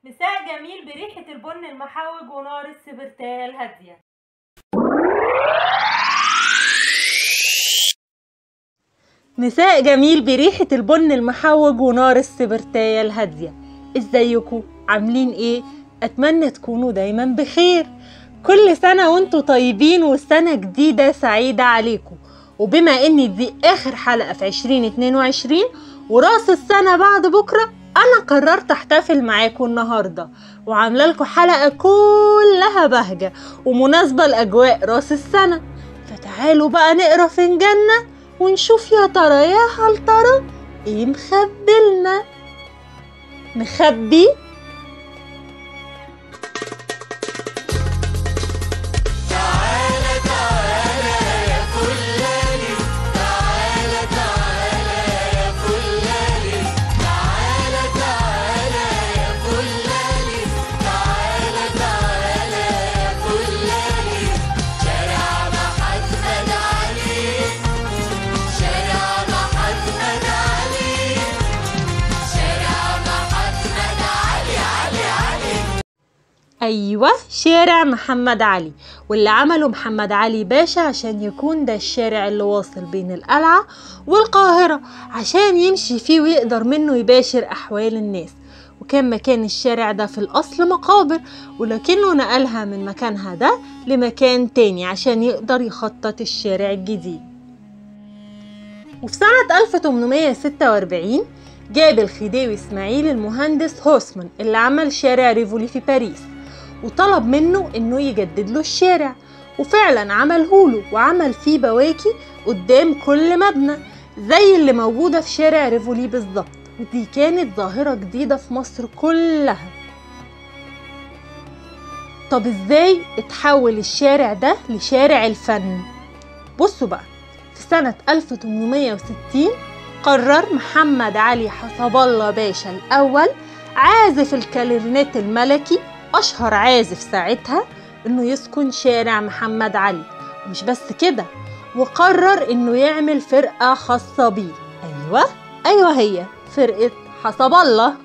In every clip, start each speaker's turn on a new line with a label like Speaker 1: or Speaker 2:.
Speaker 1: مساء جميل بريحة البن المحوج ونار السبرتال هادية مساء جميل بريحة البن المحوج ونار السبرتاية الهادية ازيكم عاملين ايه اتمنى تكونوا دايما بخير كل سنة وانتوا طيبين والسنة جديدة سعيدة عليكم وبما ان دي اخر حلقة في 2022 وراس السنة بعد بكرة انا قررت احتفل معاكم النهاردة وعاملة لكم حلقة كلها بهجة ومناسبة لاجواء راس السنة فتعالوا بقى نقرا فنجاننا ونشوف يا ترى يا هل ترى ايه مخبلنا مخبي ايوه شارع محمد علي واللي عمله محمد علي باشا عشان يكون ده الشارع اللي واصل بين القلعه والقاهره عشان يمشي فيه ويقدر منه يباشر احوال الناس وكان مكان الشارع ده في الأصل مقابر ولكنه نقلها من مكانها ده لمكان تاني عشان يقدر يخطط الشارع الجديد وفي سنة 1846 جاب الخديوي إسماعيل المهندس هوسمان اللي عمل شارع ريفولي في باريس وطلب منه إنه يجدد له الشارع وفعلا عملهوله وعمل فيه بواكي قدام كل مبنى زي اللي موجودة في شارع ريفولي بالظبط ودي كانت ظاهرة جديدة في مصر كلها طب ازاي اتحول الشارع ده لشارع الفن بصوا بقى في سنة 1860 قرر محمد علي حسب الله باشا الأول عازف الكلارينيت الملكي أشهر عازف ساعتها إنه يسكن شارع محمد علي ومش بس كده وقرر إنه يعمل فرقة خاصة بيه أيوة أيوة هي فرقة حسب الله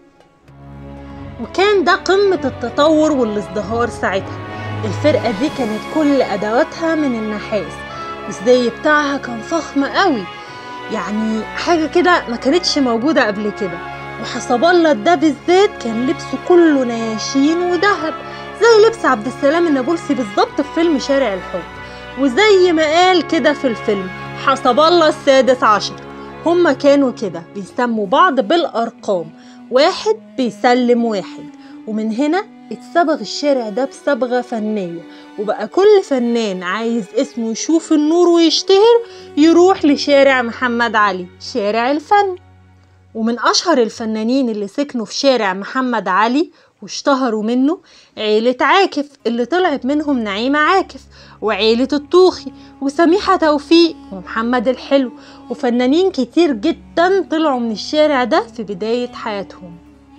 Speaker 1: وكان ده قمة التطور والازدهار ساعتها الفرقة دي كانت كل أدواتها من النحاس والزي بتاعها كان فخم قوي يعني حاجة كده ما كانتش موجودة قبل كده وحسب الله ده بالذات كان لبسه كله نياشين وذهب زي لبس عبد السلام النابلسي بالظبط في فيلم شارع الحب وزي ما قال كده في الفيلم حسب الله السادس عشر هما كانوا كده بيسموا بعض بالأرقام واحد بيسلم واحد ومن هنا اتصبغ الشارع ده بصبغة فنية وبقى كل فنان عايز اسمه يشوف النور ويشتهر يروح لشارع محمد علي شارع الفن ومن أشهر الفنانين اللي سكنوا في شارع محمد علي واشتهروا منه عيلة عاكف اللي طلعت منهم نعيمة عاكف وعيلة الطوخي وسميحة توفيق ومحمد الحلو وفنانين كتير جدا طلعوا من الشارع ده في بداية حياتهم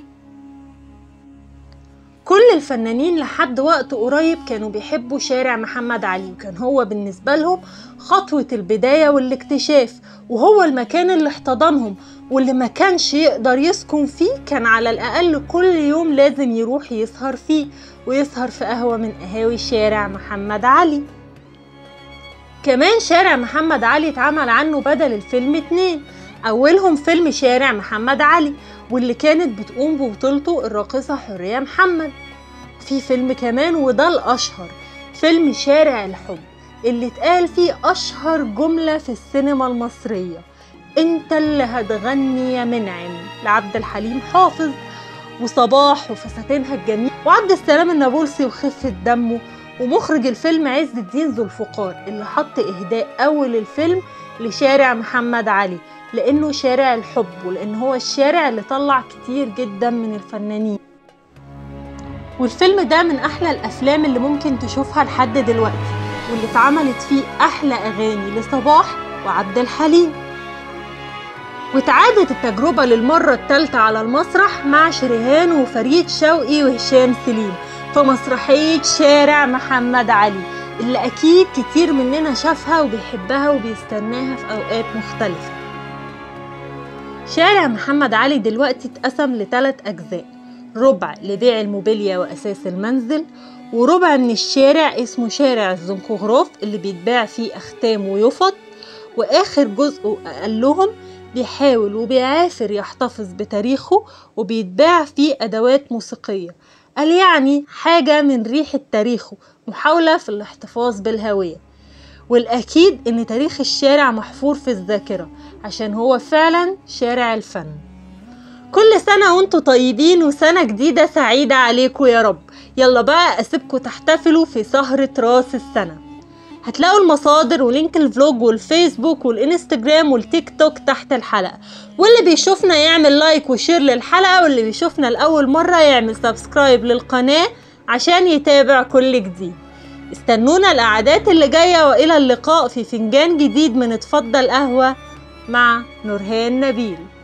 Speaker 1: كل الفنانين لحد وقت قريب كانوا بيحبوا شارع محمد علي وكان هو بالنسبة لهم خطوة البداية والاكتشاف وهو المكان اللي احتضنهم واللي ما كانش يقدر يسكن فيه كان على الأقل كل يوم لازم يروح يسهر فيه ويسهر في قهوة من قهاوي شارع محمد علي كمان شارع محمد علي اتعمل عنه بدل الفيلم اتنين أولهم فيلم شارع محمد علي واللي كانت بتقوم ببطولته الراقصة حورية محمد في فيلم كمان وده الأشهر فيلم شارع الحب اللي اتقال فيه أشهر جملة في السينما المصرية انت اللي هتغني يا منعم لعبد الحليم حافظ وصباح وفساتينها الجميل وعبد السلام النابلسي وخفة دمه ومخرج الفيلم عز الدين ذو الفقار اللي حط إهداء أول الفيلم لشارع محمد علي لأنه شارع الحب ولأن هو الشارع اللي طلع كتير جدا من الفنانين والفيلم ده من أحلى الأفلام اللي ممكن تشوفها لحد دلوقتي واللي اتعملت فيه أحلى أغاني لصباح وعبد الحليم واتعادت التجربة للمرة الثالثة على المسرح مع شريهان وفريد شوقي وهشام سليم في مسرحية شارع محمد علي اللي أكيد كتير مننا شافها وبيحبها وبيستناها في أوقات مختلفة شارع محمد علي دلوقتي اتقسم لثلاث أجزاء ربع لبيع الموبيليا وأساس المنزل وربع من الشارع اسمه شارع الزنكوغراف اللي بيتباع فيه أختام ويفط وآخر جزء أقلهم بيحاول وبيعافر يحتفظ بتاريخه وبيتباع فيه أدوات موسيقية قال يعني حاجة من ريحة تاريخه محاولة في الاحتفاظ بالهوية والأكيد إن تاريخ الشارع محفور في الذاكرة عشان هو فعلا شارع الفن كل سنة وانتوا طيبين وسنة جديدة سعيدة عليكم يا رب يلا بقى أسيبكم تحتفلوا في سهرة راس السنة هتلاقوا المصادر ولينك الفلوج والفيسبوك والانستجرام والتيك توك تحت الحلقة واللي بيشوفنا يعمل لايك وشير للحلقة واللي بيشوفنا لأول مرة يعمل سبسكرايب للقناة عشان يتابع كل جديد استنونا القعدات اللي جاية وإلى اللقاء في فنجان جديد من اتفضل قهوة مع نورهان نبيل